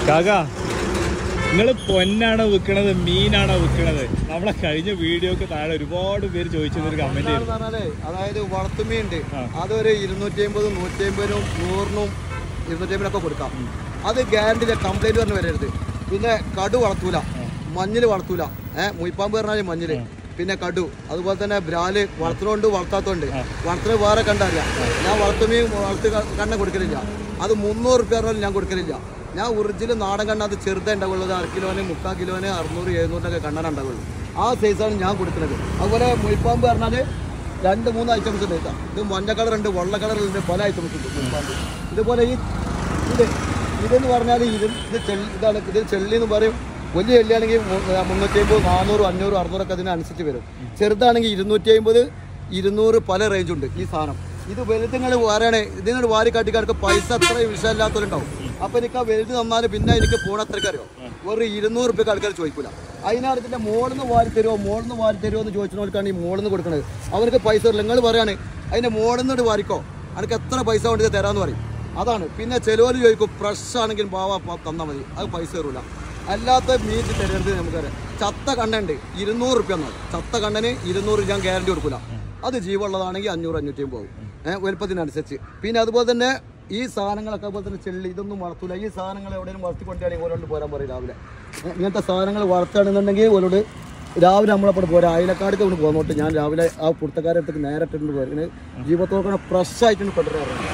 കാക നിങ്ങൾ പൊന്നാണോ വിൽക്കണത് മീനാണോ വിൽക്കണത് നമ്മളെ കഴിഞ്ഞ വീഡിയോക്ക് താഴെ ഒരുപാട് പേര് ചോദിച്ചൊരു കമന്റ് എന്താണെന്ന് പറഞ്ഞാലേ അതായത് വളർത്തുമീൻ ഉണ്ട് ആ. അതൊരു ഇരുന്നൂറ്റി അമ്പതും നൂറ്റി അമ്പതിനും നൂറിനും ഇരുന്നൂറ്റി അമ്പതിനൊക്കെ കൊടുക്കാം അത് ഗ്യാരണ്ടി കംപ്ലൈന്റ് പറഞ്ഞ് വരരുത് പിന്നെ കടു വളർത്തൂല മഞ്ഞില് വളർത്തൂല ഏഹ് മുയിപ്പാമ്പ് പറഞ്ഞാൽ മഞ്ഞില് പിന്നെ കടു അതുപോലെ തന്നെ ബ്രാല് വളർത്തുന്നോണ്ട് വളർത്താത്തോണ്ട് വളർത്തുന്നത് വേറെ കണ്ടറിയാം ഞാൻ വളർത്തുമീൻ വളർത്ത് ക- കണ്ണ കൊടുക്കലില്ല അത് മുന്നൂറ് റുപ്യ പറഞ്ഞാലും ഞാൻ കൊടുക്കലില്ല ഞാൻ ഒറിജിനൽ നാടൻ കണ്ണ അത് ചെറുതേ ഉണ്ടാവുള്ളൂ അര കിലോന് മുക്കാൽ കിലോന് അറുന്നൂറ് എഴുന്നൂറിനൊക്കെ കണ്ണാൻ ഉണ്ടാവുള്ളൂ ആ സൈസാണ് ഞാൻ കൊടുക്കുന്നത് അതുപോലെ മുയിപ്പാമ്പ് പറഞ്ഞാൽ രണ്ട് മൂന്ന് ഐറ്റംസ് ഉണ്ട് കേട്ടോ ഇത് മഞ്ഞ കളർ ഉണ്ട് വെള്ള കളർ ഉണ്ട് പല ഐറ്റംസ് ഉണ്ട് മുയിപ്പാമ്പ് ഇതുപോലെ ഈ ഇത് ഇതെന്ന് പറഞ്ഞാൽ ഇത് ഇത് ചെള്ളി ഇതാണ് ഇത് ചെള്ളി എന്ന് പറയും വലിയ ചെള്ളിയാണെങ്കിൽ മുന്നൂറ്റി അമ്പത് നാനൂറ് അഞ്ഞൂറ് അറുന്നൂറൊക്കെ അതിനനുസരിച്ച് വരും ചെറുതാണെങ്കിൽ ഇരുന്നൂറ്റി അമ്പത് ഇരുന്നൂറ് പല റേഞ്ച് ഉണ്ട് ഈ സാധനം ഇത് വലുതുങ്ങൾ വേറെയാണ് ഇതിനോട് വാരി കാട്ടിക്കാർക്ക് പൈസ അത്ര വിഷയമില്ലാത്തവരുണ്ടാവും അപ്പൊ എനിക്ക് ആ വലുത് തന്നാലും പിന്നെ എനിക്ക് പോണത്രയ്ക്ക് അറിയോ ഒരു ഇരുന്നൂറ് റുപ്യക്ക് ആൾക്കാർ ചോദിക്കൂല അതിനാണ് ഇതിന്റെ മോളിൽ നിന്ന് വാരി തരുമോ മോളിൽ നിന്ന് വാരി തരുമോ എന്ന് ചോദിച്ചവർക്കാണ് ഈ മോളിൽ നിന്ന് കൊടുക്കുന്നത് അവർക്ക് പൈസ വരില്ല നിങ്ങൾ പറയാണ് അതിന്റെ മോളിൽ നിന്ന് വാരിക്കോ എനിക്ക് എത്ര പൈസ കൊണ്ട് ഇത് തരാമെന്ന് പറയും അതാണ് പിന്നെ ചിലവർ ചോദിക്കും ഫ്രഷ് ആണെങ്കിൽ പാവ പ- തന്നാൽ മതി അത് പൈസ തരൂല അല്ലാത്ത മീറ്റ് തരരുത് നമുക്കറിയാം ചത്ത കണ്ണുണ്ട് ഇരുന്നൂറ് റുപ്യ എന്നാണ് ചത്ത കണ്ണന് ഇരുന്നൂറ് ഞാൻ ഗ്യാരണ്ടി കൊടുക്കൂല അത് ജീവമുള്ളതാണെങ്കിൽ അഞ്ഞൂറ് അഞ്ഞൂറ്റിയും പോകും ഏഹ് വലുപ്പത്തിനനുസരിച്ച് പിന്നെ അതുപോലെ തന്നെ ഈ സാധനങ്ങളൊക്കെ അതുപോലെ തന്നെ ചെള്ളി ഇതൊന്നും വളർത്തൂല ഈ സാധനങ്ങൾ എവിടെയും വളർത്തിക്കൊണ്ടാണെങ്കിൽ ഓരോട് പോരാൻ പറയും രാവിലെ ഏ, ഇങ്ങനത്തെ സാധനങ്ങൾ വളർത്തുകയാണെന്നുണ്ടെങ്കിൽ ഓരോട് രാവിലെ നമ്മളപ്പോൾ പോരാ അയലക്കാർക്ക് കൊണ്ട് പോന്നോട്ട് ഞാൻ രാവിലെ ആ പുറത്തക്കാരെ അടുത്തേക്ക് നേരെ ഇട്ടിട്ടുണ്ട് പോരുന്നത് ജീവത്തോടെ ഫ്രഷ് ആയിട്ടുണ്ട് കൊണ്ടുവരാറുണ്ട്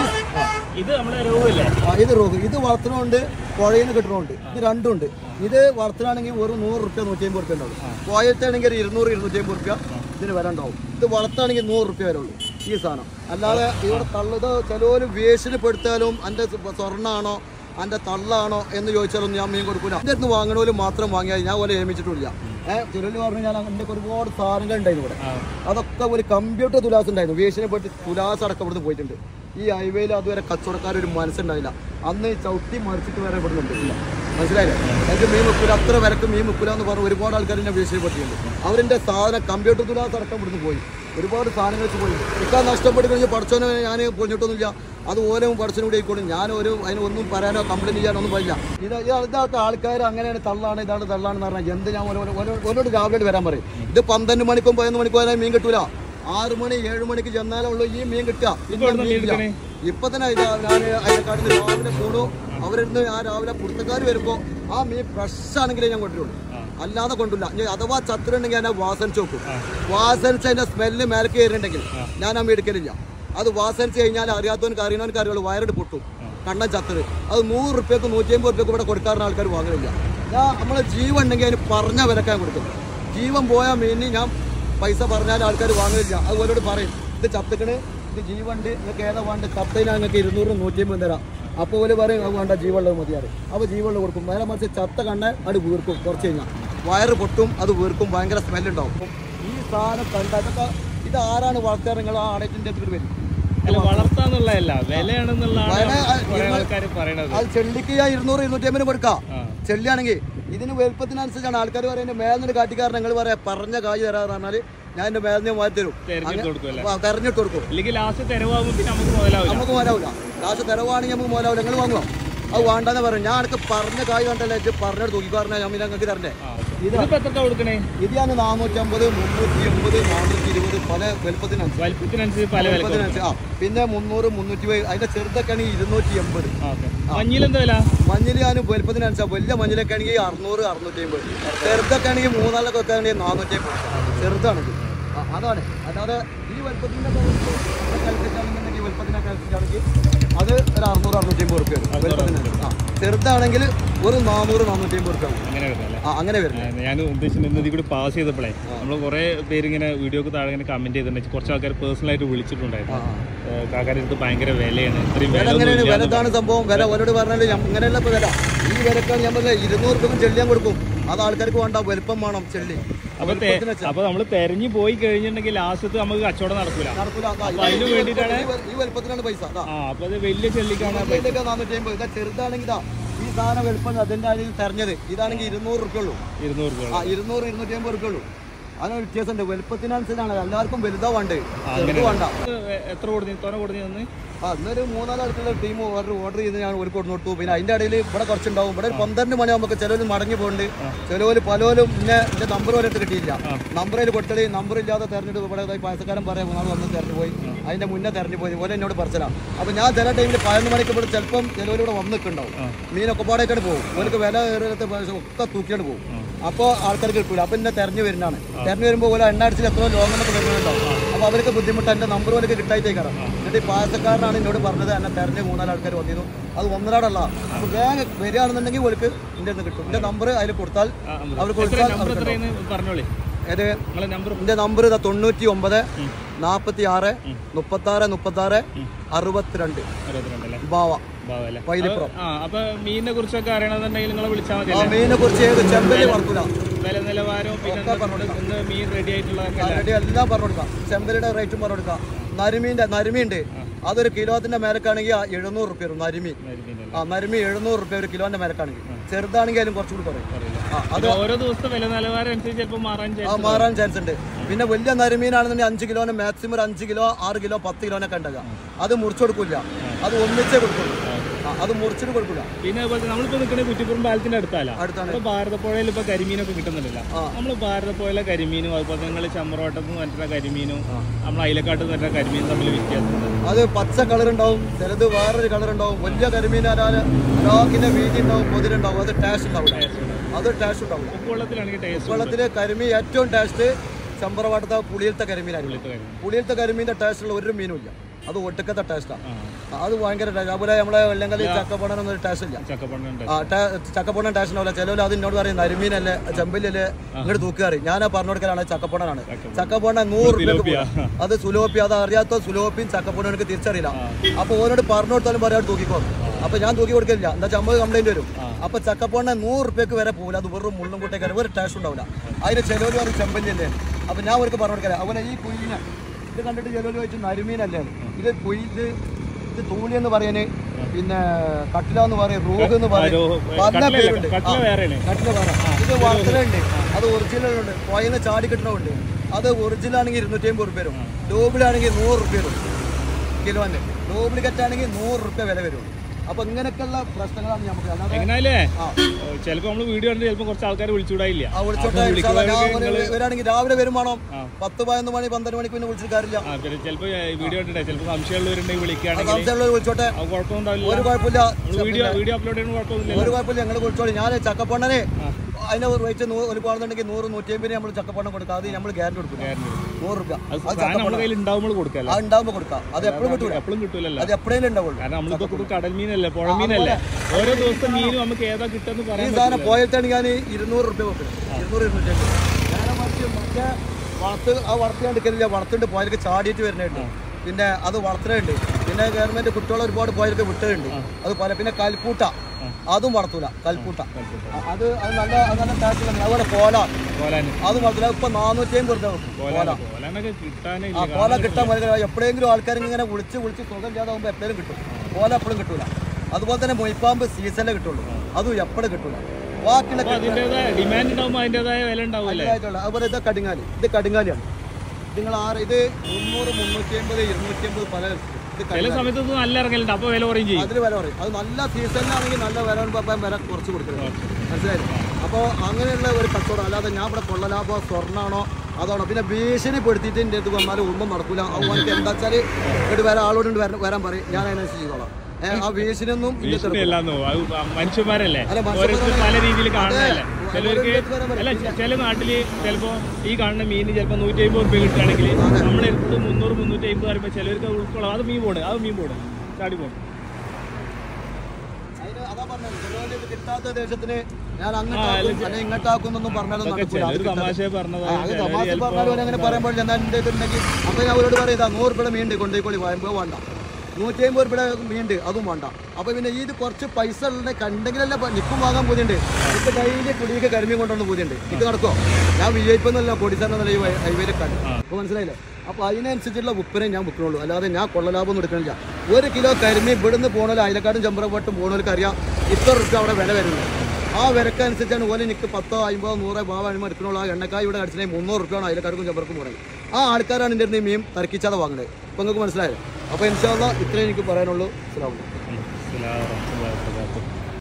ഇത് നമ്മുടെ രൂപല്ലേ ആ, ഇത് റോഗ് ഇത് വളർത്തണമുണ്ട് പുഴയിൽ നിന്ന് കിട്ടണമുണ്ട് ഇത് രണ്ടുണ്ട് ഇത് വളർത്തണമെങ്കിൽ ഒരു നൂറ് റുപ്യ നൂറ്റി അമ്പത് റുപ്യ ഉണ്ടാവും പുഴയത്താണെങ്കിൽ ഒരു ഇരുന്നൂറ് ഇരുന്നൂറ്റി അമ്പത് റുപ്യ ഇതിന് വില ഉണ്ടാവും ഇത് വളർത്താണെങ്കിൽ നൂറ് റുപ്യ വരെ ഉള്ളൂ ഈ സാധനം അല്ലാതെ ഇവിടെ തള്ളത് ചിലവർ വേസ്റ്റിന് പെടുത്താലും എൻ്റെ സ്വർണ്ണാണോ എൻ്റെ തള്ളാണോ എന്ന് ചോദിച്ചാലൊന്നും ഞാൻ മീൻ കൊടുക്കില്ല എൻ്റെ അടുത്ത് വാങ്ങണോലും മാത്രം വാങ്ങിയാൽ ഞാൻ പോലെ ഏമിച്ചിട്ടില്ല ഏഹ് ചിലർ പറഞ്ഞു ഞാൻ എൻ്റെ ഒരുപാട് സാധനങ്ങൾ ഉണ്ടായിരുന്നു ഇവിടെ അതൊക്കെ ഒരു കമ്പ്യൂട്ടർ തുലാസ് ഉണ്ടായിരുന്നു വേസ്റ്റിനെ പെട്ട് തുലാസ് അടക്കം ഇവിടുന്ന് പോയിട്ടുണ്ട് ഈ ഹൈവേയിൽ അതുവരെ കച്ചവടക്കാർ ഒരു മനസ്സുണ്ടായില്ല അന്ന് ഈ ചവിട്ടി മറിച്ചിട്ട് വരെ ഇവിടെ നിന്നിട്ടില്ല മനസ്സിലായില്ലേ എനിക്ക് മീൻ വെക്കൂല അത്ര വിലക്ക് മീൻ വെക്കൂല എന്ന് പറഞ്ഞ് ഒരുപാട് ആൾക്കാർ എന്നെ ഭീഷണിപ്പെടുത്തിയിട്ടുണ്ട് അവരുടെ സാധനം കമ്പ്യൂട്ടർ തുലാസ് അടക്കം ഇവിടുന്ന് പോയി ഒരുപാട് സാധനങ്ങൾ വെച്ച് പോയി ഇക്കാൻ നഷ്ടപ്പെട്ട് കഴിഞ്ഞ് പഠിച്ചോനെ ഞാൻ പൊളിഞ്ഞിട്ടൊന്നുമില്ല അത് ഓരോ പഠിച്ചനും കൂടെ ആയിക്കോളും ഞാൻ ഒരു അതിന് ഒന്നും പറയാനോ കംപ്ലൈൻറ്റ് ചെയ്യാനോ ഒന്നും പറയില്ല ഇത് ഇത് ഇതാത്ത ആൾക്കാർ അങ്ങനെയാണ് തള്ളാണ് ഇതാണ് തള്ളാണെന്ന് പറഞ്ഞാൽ എന്ത് ഞാൻ ഓരോ- ഓരോ- ഓരോട് രാവിലെ വരാൻ പറയും ഇത് പന്ത്രണ്ട് മണിക്കും പതിനൊന്ന് മണിക്കും വരാൻ മീൻ കിട്ടൂല ആറ് മണി ഏഴ് മണിക്ക് ചെന്നാലേ ഉള്ളൂ ഈ മീൻ കിട്ടുക പിന്നെ എവിടുന്നാ മീൻ മീൻ ഇല്ല. എടുക്കണേ? ഇപ്പൊ തന്നെ ഇത് ഞാൻ അയൽക്കാട്ടിൽ രാവിലെ പോണു അവരിന്ന് ആ രാവിലെ പുറത്തുകാർ വരുമ്പോ ആ മീൻ ഫ്രഷ് ആണെങ്കിലേ ഞാൻ കൊണ്ടുവരുള്ളൂ അല്ലാതെ കൊണ്ടില്ല ഇനി അഥവാ ചത്തിട്ടുണ്ടെങ്കിൽ ഞാൻ വാസനിച്ച് നോക്കും വാസനിച്ച് അതിന്റെ സ്മെല്ല് മേലേക്ക് കയറിയിട്ടുണ്ടെങ്കിൽ ഞാൻ ആ എടുക്കലില്ല അത് വാസനിച്ച് കഴിഞ്ഞാൽ അറിയാത്തവനക്ക് അറിയണവനക്ക് അറിയുള്ളൂ വയറിട്ട് പൊട്ടും കണ്ണൻ ചത്തത് അത് നൂറ് റുപ്യക്ക് നൂറ്റി അമ്പത് റുപ്യക്ക് ഇവിടെ കൊടുക്കാറുള്ള ആൾക്കാർ വാങ്ങലില്ല ഞാൻ നമ്മളെ ജീവൻ ഉണ്ടെങ്കിൽ അതിന് പറഞ്ഞ വിലക്കാൻ കൊടുക്കും ജീവൻ പോയാൽ മീനിന് ഞാൻ പൈസ പറഞ്ഞാൽ ആൾക്കാർ വാങ്ങലില്ല അതുപോലോട് പറയും ഇത് ചത്തക്കണ് ഇത് ജീവണ്ട് നിങ്ങൾക്ക് ഏതാ വേണ്ട ചത്തതിനാ നിങ്ങൾക്ക് ഇരുന്നൂറ് നൂറ്റി അമ്പത് തരാം അപ്പോൾ ഓല് പറയും അത് വേണ്ട ജീവനുള്ളത് മതിയാറ് അപ്പോൾ ജീവനുള്ളത് കൊടുക്കും നേരെ മറിച്ച് ചത്ത കണ്ണ് അത് വീർക്കും കുറച്ച് കഴിഞ്ഞാൽ വയറ് പൊട്ടും അത് വീർക്കും ഭയങ്കര സ്മെല്ലുണ്ടാവും അപ്പം ഈ സാധനം കണ്ട ഇതൊക്കെ ഇത് ആരാണ് വളർത്താറ് നിങ്ങൾ ആ ആടേറ്റിൻ്റെ അടുത്ത് വരും അല്ല വളർത്താന്നുള്ളതല്ല വിലയാണെന്നുള്ളതാണ് വില, ആ, കുറെ ഇരുന്ന- ആൾക്കാർ പറയണത് അത് ചെള്ളിക്ക് ഞാൻ ഇരുന്നൂറ് ഇരുന്നൂറ്റി അമ്പതിന് കൊടുക്കാം ആ. ചെള്ളിയാണെങ്കിൽ ഇതിന് വലുപ്പത്തിനനുസരിച്ചാണ് ആൾക്കാർ പറയുന്നത് മേലിനൊരു കാട്ടിക്കാരൻ നിങ്ങൾ പറയാം പറഞ്ഞ കായ് തരാന്ന് പറഞ്ഞാൽ ഞാൻ എൻ്റെ മേലിനെ മാറ്റി തരും തെരഞ്ഞെടുത്ത് കൊടുക്കുമല്ലേ ആ, തെരഞ്ഞെടുത്ത് കൊടുക്കും അല്ലെങ്കിൽ ലാസ്റ്റ് തെരവാകുമ്പോൾ പിന്നെ നമുക്ക് മുതലാവില്ല നമുക്ക് മുതലാവില്ല കാശ് തരവാണെങ്കിൽ നമുക്ക് മുതലാവില്ല നിങ്ങൾ വാങ്ങുമോ അത് വേണ്ടെന്ന് പറയും ഞാൻ എനിക്ക് പറഞ്ഞ കായ് കണ്ടല്ലേ ഇജ്ജ് പറഞ്ഞിട്ട് തൂക്കി പറഞ്ഞാൽ ഞാൻ പിന്നെ നിങ്ങൾക്ക് തരണ്ടേ ആ. ഇതിപ്പോ എത്ര കൊടുക്കണേ ഇത് ഞാൻ നാനൂറ്റമ്പത് മുന്നൂറ്റി എൺപത് നാനൂറ്റി ഇരുപത് പല വലുപ്പത്തിനനുസരിച്ച് വലിപ്പത്തിനനുസരിച്ച് പല വില വലുപ്പത്തിനനുസരിച്ച് ആ പിന്നെ മുന്നൂറ് മുന്നൂറ്റി പോയി അതിന്റെ ചെറുതൊക്കെ ആണെങ്കിൽ ഇരുന്നൂറ്റി എൺപത് മഞ്ഞിലെന്താ വില മഞ്ഞിൽ ഞാൻ വലുപ്പത്തിനനുസരിച്ച് വലിയ മഞ്ഞിലൊക്കെ ആണെങ്കിൽ അറുന്നൂറ് അറുന്നൂറ്റി അമ്പത് ചെറുതൊക്കെ ആണെങ്കിൽ മൂന്നാലൊക്കെ ഒക്കെ ആണെങ്കിൽ നാനൂറ്റി അമ്പത് ചെറുതാണെങ്കിൽ ആ, അതാണ് അല്ലാതെ ഈ വലുപ്പത്തിൻ്റെ അനുസരിച്ചാണെന്നുണ്ടെങ്കിൽ വലുപ്പത്തിനൊക്കെ അനുസരിച്ചാണെങ്കിൽ അത് ഒരു അറുന്നൂറ് അറുന്നൂറ്റി അമ്പത് റുപ്യ വരും വലുപ്പത്തിനനുസരിച്ച് ആ ചെറുതാണെങ്കിൽ ഒരു നാനൂറ് നാനൂറ്റി അമ്പത് റുപ്യ ആവും അങ്ങനെ വരുന്നല്ലേ ആ അങ്ങനെ വരുന്നത് ഞാൻ ഉദ്ദേശിച്ചത് ഇന്ന് ഇതിൽ കൂടി പാസ് ചെയ്തപ്പോഴേ നമ്മൾ കുറേ പേര് ഇങ്ങനെ വീഡിയോക്ക് താഴെ ഇങ്ങനെ കമന്റ് ചെയ്തിട്ടുണ്ട് കുറച്ച് ആൾക്കാർ പേഴ്സണലായിട്ട് വിളിച്ചിട്ടുണ്ടായിരുന്നു കാക്കാരുടെ അടുത്ത് ഭയങ്കര വിലയാണ് ഇത്രയും വില വില എങ്ങനെയാണ് വില ഇതാണ് സംഭവം വില ഓരോട് പറഞ്ഞാൽ അങ്ങനെയല്ല ഇപ്പൊ വില ഈ വിലക്കാണ് ഞാൻ പറഞ്ഞില്ല ഇരുന്നൂറ് രൂപ ചെള്ളിയാൻ കൊടുക്കും അത് ആൾക്കാർക്ക് വേണ്ട വലുപ്പം വേണം ചെള്ളി അപ്പൊ തെ- അപ്പൊ നമ്മൾ തെരഞ്ഞു പോയി കഴിഞ്ഞിട്ടുണ്ടെങ്കിൽ ലാസ്റ്റ് നമുക്ക് കച്ചവടം നടക്കൂല നടക്കൂല അതാ, അപ്പൊ അതിന് ഈ വേണ്ടിയിട്ടാണ് വലുപ്പ- ഈ വലുപ്പത്തിനാണ് പൈസ അതാ ആ അപ്പൊ അത് വലിയ ചെള്ളിക്കാണ് ഇതിന്റെയൊക്കെ നാനൂറ്റി അമ്പത് ഇതാ ചെറുതാണെങ്കിൽ ഇതാ ഈ സാധനം വലുപ്പം അതിന്റെ അതിൽ തെരഞ്ഞത് ഇതാണെങ്കിൽ ഇരുന്നൂറ് റുപ്യ ഉള്ളൂ ഇരുന്നൂറ് രൂപ ആ ഇരുന്നൂറ് ഇരുന്നൂറ്റി അമ്പത് റുപ്യ ഉള്ളൂ അതിന് വ്യത്യാസമുണ്ട് വലുപ്പത്തിനനുസരിച്ചാണ് എല്ലാവർക്കും വലുതാ വേണ്ടത് ചെറുത് വേണ്ട ഇത് എത്ര കൊടുത്തു തോനെ കൊടുത്തു തന്ന് ആ ഇന്നൊരു മൂന്നാലാൾക്കുള്ള ടീം ഓർഡർ ഓർഡർ ചെയ്ത് ഞാൻ ഒരു കൊടുത്തു കൊടുത്തു പിന്നെ അതിന്റെ ഇടയിൽ ഇവിടെ കുറച്ചുണ്ടാവും ഇവിടെ ഒരു പന്ത്രണ്ട് മണിയാകുമ്പോൾ ചിലവർ മടങ്ങി പോകുന്നുണ്ട് ചിലവർ പലവരും പിന്നെ എന്റെ നമ്പർ വരെ കിട്ടിയില്ല നമ്പറിൽ കൊടുത്തത് നമ്പർ ഇല്ലാതെ തെരഞ്ഞെടുപ്പ് ഇവിടെ ഇതാ ഈ പായസക്കാരൻ പറയാം മൂന്നാൾ വന്ന് തെരഞ്ഞു പോയി അതിന്റെ മുന്നേ തെരഞ്ഞു പോയി പോലെ എന്നോട് പറച്ചിലാണ് അപ്പൊ ഞാൻ ചില ടൈമിൽ പതിനൊന്ന് മണിക്ക് ഇവിടെ ചിലപ്പം ചിലവരിവിടെ വന്ന് നിൽക്കുന്നുണ്ടാവും മീനൊക്കെ പാടായിട്ടാണ് പോകും ഓർക്ക് വില ഏറിയത്തെ പൈസ ഒക്കെ തൂക്കിയാണ് പോകും അപ്പോൾ ആൾക്കാർക്ക് കിട്ടൂല അപ്പൊ എന്നെ തെരഞ്ഞു വരുന്നതാണ് തെരഞ്ഞു വരുമ്പോൾ പോലെ എണ്ണ അടിച്ചിൽ എത്രയോ ലോങ്ങൊക്കെ വരുന്നുണ്ടാവും അപ്പൊ അവർക്ക് ബുദ്ധിമുട്ട് എന്റെ നമ്പർ പോലൊക്കെ കിട്ടായിട്ടേക്കാരം എന്നിട്ട് ഈ പായസക്കാരനാണ് എന്നോട് പറഞ്ഞത് എന്നെ തെരഞ്ഞ് മൂന്നാല് ആൾക്കാർ വന്നിരുന്നു അത് ഒന്നരാടല്ല അപ്പൊ വേഗം വരികയാണെന്നുണ്ടെങ്കിൽ ഓർക്ക് എൻ്റെ നിന്ന് കിട്ടും എൻ്റെ നമ്പർ അതിൽ കൊടുത്താൽ അവർ കൊടുത്താൽ നമ്പർ അവർക്ക് എത്രയെന്ന് പറഞ്ഞോളി ഏത് നിങ്ങളെ നമ്പർ എൻ്റെ നമ്പർ ഇതാ തൊണ്ണൂറ്റി ഒമ്പത് നാൽപ്പത്തി ആറ് മുപ്പത്തി ആറ് മുപ്പത്തി ആറ് അറുപത്തിരണ്ട് അറുപത്തിരണ്ടല്ലേ ബാവ ബാവല്ലേ പൈലിപ്പുറം ആ അപ്പൊ മീനിനെ കുറിച്ചൊക്കെ അറിയണമെന്നുണ്ടെങ്കിൽ നിങ്ങളെ വിളിച്ചാൽ മതി ആ മീനിനെ കുറിച്ച് ഏത് ചെമ്പല് വളർത്തൂല വില നിലവാരവും പിന്നെ ഒക്കെ ഇന്ന് മീൻ റെഡി ആയിട്ടുള്ളതൊക്കെ റെഡി എല്ലാം പറഞ്ഞു കൊടുക്കാം ചെമ്പലിയുടെ റേറ്റും പറഞ്ഞു കൊടുക്കാം നരിമീൻ്റെ നരിമീണ്ട് അതൊരു കിലോത്തിന്റെ മേലക്കാണെങ്കിൽ എഴുന്നൂറ് റുപ്യ വരും നരിമീൻ മരുന്നിന്റെ ആ നരിമീൻ എഴുന്നൂറ് റുപ്യ ഒരു കിലോന്റെ മേലക്കാണെങ്കിൽ ചെറുതാണെങ്കിൽ അതിലും കുറച്ചുകൂടി പറയും ആ അത് അത് ഓരോ ദിവസത്തെ വില നിലവാരം അനുസരിച്ച് ചിലപ്പോൾ മാറാൻ ആ ചാൻസ് മാറാൻ ചാൻസ് ഉണ്ട് പിന്നെ വലിയ നരിമീനാണെന്നുണ്ടെങ്കിൽ അഞ്ച് കിലോന് മാക്സിമം ഒരു അഞ്ച് കിലോ ആറ് കിലോ പത്ത് കിലോനൊക്കെ ഉണ്ടാകുക അത് മുറിച്ചു കൊടുക്കില്ല അത് ഒന്നിച്ചേ കൊടുക്കുള്ളൂ ആ അത് മുറിച്ചിട്ട് കൊടുക്കില്ല പിന്നെ അതുപോലെ നമ്മളിപ്പോ നിൽക്കുന്നത് കുറ്റിപ്പുറം പാലത്തിന്റെ അടുത്തല്ല അടുത്താണ് ഇപ്പൊ ഭാരതപ്പുഴയിൽ ഇപ്പൊ കരിമീനൊക്കെ കിട്ടുന്നില്ല ആ. നമ്മൾ ഭാരതപ്പുഴയിലെ കരിമീനും അതുപോലെ നിങ്ങൾ ചമ്രവട്ടത്ത് നിന്ന് വരുന്ന കരിമീനും നമ്മൾ അയിലക്കാട്ട് നിന്ന് വരുന്ന കരിമീനും തമ്മിൽ വ്യത്യാസമുണ്ട് അത് പച്ച കളർ ഉണ്ടാവും ചിലത് വേറൊരു കളർ ഉണ്ടാവും വലിയ കരിമീനാല് ലോക്കിന്റെ വീതി ഉണ്ടാവും മുതിരുണ്ടാവും അത് ടേസ്റ്റ് ഉണ്ടാവില്ല അത് ടേസ്റ്റ് ഉണ്ടാവില്ല ഉപ്പുവെള്ളത്തിലാണെങ്കിൽ ടേസ്റ്റ് വെള്ളത്തിലെ കരിമീൻ ഏറ്റവും ടേസ്റ്റ് ചമ്പറവാട്ടത്തെ പുളിയിലത്തെ കരിമീനായിരിക്കും പുളിയിലത്തെ കരിമീൻ്റെ ടേസ്റ്റുള്ള ഒരു മീനും ഇല്ല അത് ഒട്ടുക്കത്തെ ടേസ്റ്റാണ് അത് ഭയങ്കര ടേസ്റ്റ് അതുപോലെ നമ്മളെ വെള്ളംകളി ചക്കപ്പണനൊന്നും ഒരു ടേസ്റ്റ് ഇല്ല ചക്കപ്പണ്ണുണ്ട് ആ ചക്കപ്പൊണ്ണൻ ടേസ്റ്റ് ഉണ്ടാവില്ല ചിലവർ അത് എന്നോട് പറയും നരിമീനല്ലേ ചെമ്പിലല്ലേ ഇങ്ങോട്ട് തൂക്കാറ് ഞാനാ പറഞ്ഞു കൊടുക്കലാണ് ചക്കപ്പൊണ്ണനാണ് ചക്കപ്പൊണ്ണൻ നൂറ് രൂപ അത് സുലോപ്പി അത് അറിയാത്ത സുലോപ്പിയും ചക്കപ്പൊണ്ണൻ എനിക്ക് തിരിച്ചറിയില്ല അപ്പൊ ഓനോട് പറഞ്ഞു കൊടുത്താലും പറയാൻ തൂക്കിക്കോ അപ്പൊ ഞാൻ തൂക്കി കൊടുക്കില്ല എന്താ ചമ്മ കംപ്ലൈന്റ് വരും അപ്പൊ ചക്കപ്പൊണ്ണൻ നൂറ് റുപ്യക്ക് വരെ പോകില്ല അത് വെറും മുള്ളും കൂട്ടേക്കാരും ഒരു ടേസ്റ്റ് ഉണ്ടാവില്ല അതിന് ചിലവർ പറയും ചെമ്പല്യല്ലേ അപ്പൊ ഞാൻ അവർക്ക് പറഞ്ഞു കൊടുക്കാം അതുപോലെ ഈ കുയിലിനെ ഇത് കണ്ടിട്ട് ചിലവർ ചോദിച്ചു നരിമീനല്ലേ ഇത് കുയിൽ ഇത് ഇത് തൂളി എന്ന് പറയാന് പിന്നെ കട്ടില എന്ന് പറയും റൂഹ് എന്ന് പറയും പല പേരുണ്ട് കട്ടില വേറെയാണ് കട്ടില വേറെ ഇത് വർത്തലുണ്ട് അത് ഒറിജിനൽ ഉണ്ട് പോയിന്ന് ചാടി കിട്ടണമുണ്ട് അത് ഒറിജിനൽ ആണെങ്കിൽ ഇരുന്നൂറ്റി അമ്പത് റുപ്യ വരും ഡൂബിളാണെങ്കിൽ നൂറ് റുപ്യ വരും കിലോന് ഡ്യൂപ്ലിക്കേറ്റ് ആണെങ്കിൽ നൂറ് റുപ്യ വില വരും അപ്പൊ ഇങ്ങനെയൊക്കെയുള്ള പ്രശ്നങ്ങളാണ് നമുക്ക് അല്ലാതെ എങ്ങനെയല്ലേ ആ. ചിലപ്പോ നമ്മള് വീഡിയോ കണ്ട് ചിലപ്പോ കുറച്ച് ആൾക്കാർ വിളിച്ചുകൂടായില്ല ആ വിളിച്ചോട്ടെ അപ്പൊ ഇൻഷാ അല്ലാ. ഞാൻ വിളിക്കുവാണെങ്കിൽ ഒരു- വരാണെങ്കിൽ രാവിലെ വരും വേണം ആ. പത്ത് പതിനൊന്ന് മണി പന്ത്രണ്ട് മണിക്ക് പിന്നെ വിളിച്ചിട്ട് കാര്യമില്ല ആ പിന്നെ ചിലപ്പോ വീഡിയോ കണ്ടിട്ടേ ചിലപ്പോ സംശയമുള്ളവരുണ്ടെങ്കിൽ വിളിക്കുകയാണെങ്കിൽ സംശയമുള്ളവർ വിളിച്ചോട്ടെ അത് കുഴപ്പമൊന്നുമില്ല ഒരു കുഴപ്പമില്ല നമ്മള് വീഡിയോ വീഡിയോ അപ്ലോഡ് ചെയ്യുന്ന കുഴപ്പമൊന്നുമില്ല ഒരു കുഴപ്പമില്ല ഞങ്ങൾ വിളിച്ചോളി ഞാൻ ചക്കപ്പണ്ണനെ അതിന്റെ റേറ്റ് നൂ- ഒരു പാടുന്നുണ്ടെങ്കിൽ നൂറ് നൂറ്റി അമ്പതിന് നമ്മൾ ചക്കപ്പണ്ണം കൊടുക്കാം അത് നമ്മൾ ഗ്യാരണ്ടി കൊടുക്കും നൂറ് രൂപ അത് അത് സാധനം നമ്മുടെ കയ്യിൽ ഉണ്ടാവുമ്പോൾ കൊടുക്കല്ല അത് ഉണ്ടാകുമ്പോൾ കൊടുക്കാം അത് എപ്പോഴും കിട്ടൂല എപ്പോഴും കിട്ടൂലല്ലോ അത് എപ്പോഴേലും ഉണ്ടാവുള്ളൂ കാരണം നമ്മളിപ്പോ കടൽ മീനല്ലേ പുഴ മീനല്ലേ ഓരോ ദിവസത്തെ മീനും നമുക്ക് ഏതാ കിട്ടുമെന്ന് ഈ പറയാൻ സാധനം പോയത്താണ് ഞാൻ ഇരുന്നൂറ് റുപ്യ വെക്കുന്നത് ഇരുന്നൂറ് ഇരുന്നൂറ്റി അമ്പത് നേരെ മറിച്ച് മറ്റേ വളർത്ത് ആ വളർത്തിയാണ്ട് എടുക്കലില്ല വളർത്തുണ്ട് പോയതൊക്കെ ചാടിയിട്ട് വരുന്നുണ്ട് പിന്നെ അത് വളർത്തുന്നുണ്ട് പിന്നെ ഗവൺമെന്റ് കുട്ടികളെ ഒരുപാട് പോയതൊക്കെ വിട്ടുന്നുണ്ട് അത് പല പിന്നെ കൽക്കൂട്ട അതും വളർത്തൂല കൽക്കൂട്ട അ- അത് അത് നല്ല അത് നല്ല ടേസ്റ്റുള്ള മീൻ. അതുപോലെ കോല പോലാന് അതും വളർത്തില്ല ഇപ്പൊ നാനൂറ്റി അമ്പത് റുപ്യ വെക്കും കോല പോലാന് പോലാനൊക്കെ കിട്ടാനേ ആ കോല കിട്ടാൻ മതി എപ്പോഴെങ്കിലും ആൾക്കാർ ഇങ്ങനെ വിളിച്ച് വിളിച്ച് സുഖം ഇല്ലാതാകുമ്പോൾ എപ്പോഴും കിട്ടും കോല എപ്പോഴും കിട്ടൂല അതുപോലെ തന്നെ മൊയ്പ്പാമ്പ് സീസണിലേ കിട്ടുള്ളൂ അതും എപ്പോഴും കിട്ടൂല ബാക്കിയുള്ള അപ്പൊ അതിന്റേതായ ഡിമാൻഡ് ഉണ്ടാവുമ്പോ അതിന്റേതായ വില ഉണ്ടാവൂല്ലേ ആയിട്ടുള്ള അതുപോലെ ഇത് കടുങ്ങാലി ഇത് കടുങ്ങാലിയാണ് നിങ്ങൾ ആറ് ഇത് മുന്നൂറ് മുന്നൂറ്റി അമ്പത് ഇരുന്നൂറ്റി അമ്പത് പല ഇത് ചില സമയത്ത് ഇത് നല്ല ഇറങ്ങലുണ്ട് അപ്പൊ വില കുറയും ചെയ്യും അതിൽ വില പറയും അത് നല്ല സീസണിലാണെങ്കിൽ നല്ല വില വരുമ്പോൾ വില കുറച്ച് കൊടുക്കുന്നത് മനസ്സിലായില്ലേ അപ്പോൾ അങ്ങനെയുള്ള ഒരു കച്ചവടം അല്ലാതെ ഞാൻ ഇവിടെ കൊള്ളലാഭോ സ്വർണ്ണാണോ അതാണോ പിന്നെ ഭീഷണി പെടുത്തിയിട്ട് എൻ്റെ അടുത്ത് വന്നാൽ ഒന്നും നടക്കില്ല അതുകൊണ്ട് എന്താ വെച്ചാൽ ഇവിടെ വരാൻ ആളോട് ഇങ്ങട് വരാൻ വരാൻ പറയും ഞാൻ അതിനനുസരിച്ച് ചെയ്തോളാം ഏ, ആ ഭീഷണിയൊന്നും ഇല്ല ഭീഷണി അല്ലാന്നോ അത് മനുഷ്യന്മാരല്ലേ അല്ല, ഓരോരുത്തർ പല രീതിയിൽ കാണുന്നതല്ലേ അതെ. ചിലർക്ക് ഓരോരുത്തർക്ക് പല അല്ല ചെ- ചില നാട്ടില് ചിലപ്പോ ഈ കാണുന്ന മീന് ചിലപ്പോ നൂറ്റി അമ്പത് റുപ്യ കിട്ടുകയാണെങ്കിൽ നമ്മുടെ അടുത്ത് മുന്നൂറ് മുന്നൂറ്റി അമ്പത് പറയുമ്പോൾ ചിലർക്ക് അത് ഉൾക്കൊള്ളാം അത് മീൻ പോണ് അത് മീൻ പോണ് ചാടി പോണ് അതിന് അതാ പറഞ്ഞത് ചിലവര് ഇത് കിട്ടാത്ത ദേശത്തിന് ഞാൻ അങ്ങോട്ടാക്കും അല്ലെങ്കിൽ ഇങ്ങോട്ടാക്കുന്നൊന്നും പറഞ്ഞാലൊന്നും നടക്കൂല അത് ഒരു കിട്ടാത്ത- തമാശ ആ, പറഞ്ഞതാണ് അത് തമാശ പറഞ്ഞാലും അങ്ങനെ പറയുമ്പോൾ ഞാൻ എൻ്റെ ഇതുണ്ടെങ്കിൽ അപ്പൊ ഞാൻ അവരോട് പറയും ഇതാ നൂറ് രൂപയുടെ മീൻ കൊണ്ടുപോയിക്കോളി വരുമ്പോൾ വേണ്ട നൂറ്റി അമ്പത് രൂപയുടെ മീൻ അതും വേണ്ട അപ്പൊ പിന്നെ ഇത് കുറച്ച് പൈസ ഉള്ള കണ്ടെങ്കിലല്ല നിൽക്കും വാങ്ങാൻ പോതിണ്ട് ഇപ്പൊ ഡെയിലി കുടിയൊക്കെ കരിമീൻ കൊണ്ടുവന്ന് പോതിണ്ട് ഇത് നടക്കുമോ ഞാൻ വി ഐ പി എന്നല്ല കൊടിസാരെന്നല്ല ഈ ഹൈവേയിൽ കണ്ടു അപ്പൊ മനസ്സിലായില്ലേ അപ്പൊ അതിനനുസരിച്ചുള്ള ഉപ്പിനെ ഞാൻ വിൽക്കണുള്ളൂ അല്ലാതെ ഞാൻ കൊള്ളലാഭം ഒന്നും എടുക്കണില്ല ഒരു കിലോ കരിമീൻ ഇവിടുന്ന് പോകണല്ലോ അയലക്കാടും ചമ്പ്രവട്ടും പോകണവർക്ക് അറിയാം ഇത്ര റുപ്യ അവിടെ വില വരുന്നുണ്ട് ആ വിലക്കനുസരിച്ചാണ് ഓലെ എനിക്ക് പത്തോ അമ്പതോ നൂറോ ഭാവം അണിമ എടുക്കണുള്ള ആ എണ്ണക്കായ ഇവിടെ അടിച്ചിട്ടുണ്ടെങ്കിൽ മുന്നൂറ് റുപ്യാണ് അതിലെക്കാർക്കും ചമ്പർക്കും പറയും ആ ആൾക്കാരാണ് എൻ്റെ അടുത്ത് ഈ മീൻ തർക്കിച്ചാതെ വാങ്ങുന്നത് അപ്പോൾ നിങ്ങൾക്ക് മനസ്സിലായോ അപ്പോൾ ഇൻഷാല്ല ഇത്രയും എനിക്ക് പറയാനുള്ളൂ അസ്സലാമു അലൈക്കും ഉം.